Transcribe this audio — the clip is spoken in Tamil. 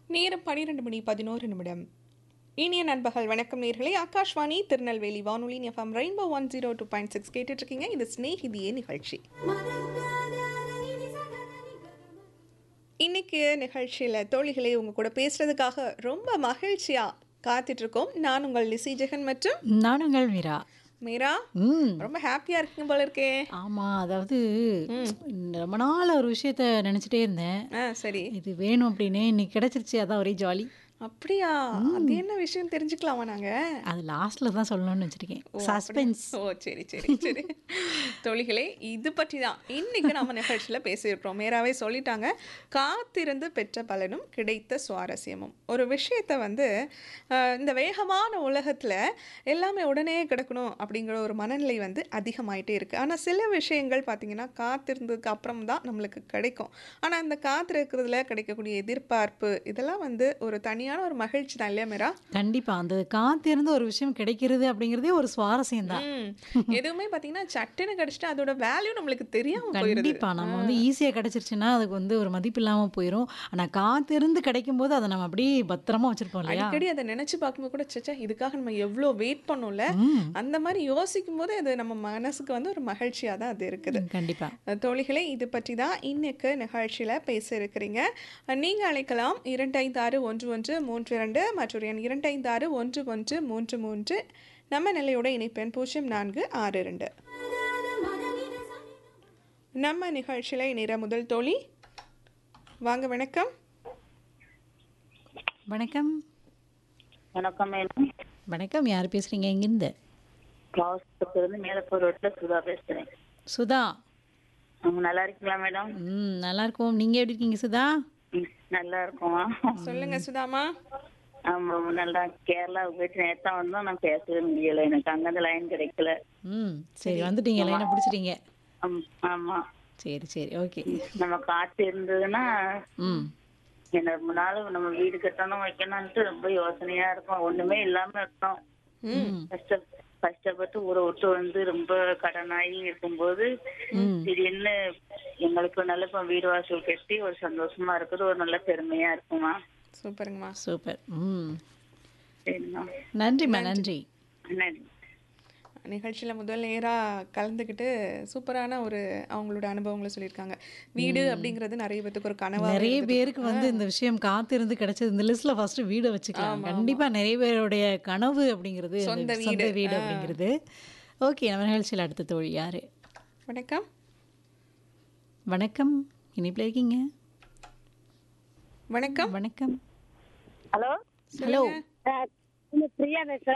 நேரம் பன்னிரெண்டு மணி பதினோரு நிமிடம் இனிய நண்பர்கள் வணக்கம் நேர்களே ஆகாஷ்வாணி திருநெல்வேலி வானொலி FM rainbow one zero two point six கேட்டுட்டு இருக்கீங்க இது ஸ்நேகிதியே நிகழ்ச்சி இன்னைக்கு நிகழ்ச்சியில் தோழிகளை உங்க கூட பேசுறதுக்காக ரொம்ப மகிழ்ச்சியா காத்துட்டு இருக்கோம் நான் உங்கள் லிசி ஜெகன் மற்றும் நானுங்கள் மீரா மீரா ம் ரொம்ப ஹாப்பியா இருக்கீங்க போல இருக்கே ஆமா அதாவது ரொம்ப நாள் ஒரு விஷயத்த நினைச்சிட்டே இருந்தேன் ஆ சரி இது வேணும் அப்படின்னு இன்னைக்கு கிடைச்சிருச்சு அதான் ஒரே ஜாலி அப்படியா அது என்ன விஷயம் தெரிஞ்சுக்கலாமா நாங்க அது லாஸ்ட்ல தான் சொல்லணும்னு வச்சிருக்கேன் சஸ்பென்ஸ் ஓ சரி சரி சரி தோழிகளே இது பற்றி தான் இன்னைக்கு நம்ம நிகழ்ச்சியில் பேசியிருக்கிறோம் மேராவே சொல்லிட்டாங்க காத்திருந்து பெற்ற பலனும் கிடைத்த சுவாரஸ்யமும் ஒரு விஷயத்தை வந்து அஹ், இந்த வேகமான உலகத்தில் எல்லாமே உடனே கிடக்கணும் அப்படிங்கிற ஒரு மனநிலை வந்து அதிகமாயிட்டே இருக்குது ஆனால் சில விஷயங்கள் பார்த்தீங்கன்னா காத்திருந்ததுக்கு அப்புறம் தான் நம்மளுக்கு கிடைக்கும் ஆனால் இந்த காத்திருக்கிறதுல கிடைக்கக்கூடிய எதிர்பார்ப்பு இதெல்லாம் வந்து ஒரு தனியான ஒரு மகிழ்ச்சி தான் இல்லையா மேரா கண்டிப்பா அந்த காத்திருந்து ஒரு விஷயம் கிடைக்கிறது அப்படிங்கிறதே ஒரு சுவாரஸ்யம் தான் ம். எதுவுமே பாத்தீங்கன்னா சட்டுன்னு கிடைச்சிட்டு அதோட வேல்யூ நம்மளுக்கு தெரியாம போயிருது கண்டிப்பா நம்ம வந்து ஈஸியா கிடைச்சிருச்சுன்னா அதுக்கு வந்து ஒரு மதிப்பு இல்லாம போயிடும் ஆனா காத்திருந்து கிடைக்கும் போது அதை நம்ம அப்படியே பத்திரமா வச்சிருப்போம் இல்லையா அடிக்கடி அதை நினைச்சு பார்க்கும்போது கூட சச்சா இதுக்காக நம்ம எவ்வளோ வெயிட் பண்ணோம்ல ம், அந்த மாதிரி யோசிக்கும் போது அது நம்ம மனசுக்கு வந்து ஒரு மகிழ்ச்சியா தான் அது இருக்குது கண்டிப்பா தோழிகளே இது பற்றி தான் இன்னைக்கு நிகழ்ச்சியில் பேச இருக்கிறீங்க நீங்கள் அழைக்கலாம் இரண்டு ஐந்து ஆறு ஒன்று ஒன்று மூன்று இரண்டு மற்றும் எண் இரண்டு ஐந்து ஆறு ஒன்று ஒன்று மூன்று மூன்று நம்ம நிலையோட இணைப்பெண் பூஜ்ஜியம் நான்கு ஆறு ரெண்டு நம்ம நிகழ்ச்சியில் இணைகிற முதல் தோழி வாங்க வணக்கம் வணக்கம் வணக்கம் மேடம் வணக்கம் யார் பேசுறீங்க இங்கிருந்து கிளாஸ் இருந்து மேலப்பூர் ரோட்ல சுதா பேசுறேன் சுதா அவங்க நல்லா இருக்கீங்களா மேடம் ம் நல்லா இருக்கோம் நீங்க எப்படி இருக்கீங்க சுதா ம், நல்லா இருக்கோம் சொல்லுங்க சுதாமா ஆமா நல்லா கேரளா போயிட்டு நேத்தா வந்தோம் நான் பேசவே முடியல எனக்கு அங்கிருந்து லைன் கிடைக்கல ம் சரி வந்துட்டீங்க லைனை பிடிச்சிட்டீங்க ஆம், ஆமா சரி சரி ஓகே நம்ம காத்து இருந்ததுன்னா ம் என்ன முன்னால நம்ம வீடு கட்டணும் வைக்கணும்ட்டு ரொம்ப யோசனையா இருக்கும் ஒண்ணுமே இல்லாம இருக்கோம் ம் கஷ்ட கஷ்டப்பட்டு ஊரை விட்டு வந்து ரொம்ப கடனாகி இருக்கும்போது திடீர்னு எங்களுக்கு நல்ல இப்ப வீடு வாசல் கட்டி ஒரு சந்தோஷமா இருக்குது ஒரு நல்ல பெருமையா இருக்குமா சூப்பருங்கம்மா சூப்பர் ம் சரிம்மா நன்றிம்மா நன்றி நன்றி நிகழ்ச்சியில் முதல் நேராக கலந்துக்கிட்டு சூப்பரான ஒரு அவங்களோட அனுபவங்களை சொல்லியிருக்காங்க வீடு அப்படிங்கிறது நிறைய பேத்துக்கு ஒரு கனவா நிறைய பேருக்கு வந்து இந்த விஷயம் காத்திருந்து கிடைச்சது இந்த லிஸ்ட்ல ஃபர்ஸ்ட் வீடை வச்சுக்கலாம் கண்டிப்பா நிறைய பேருடைய கனவு அப்படிங்கிறது அந்த சொந்த சொந்த வீடு. வீடு அப்படிங்கிறது ஓகே நம்ம நிகழ்ச்சியில் அடுத்த தோழி யாரு வணக்கம் வணக்கம் இனிப்பில் இருக்கீங்க வணக்கம் வணக்கம் ஹலோ ஹலோ சொல்லுங்க பிரியா பேசுறேன்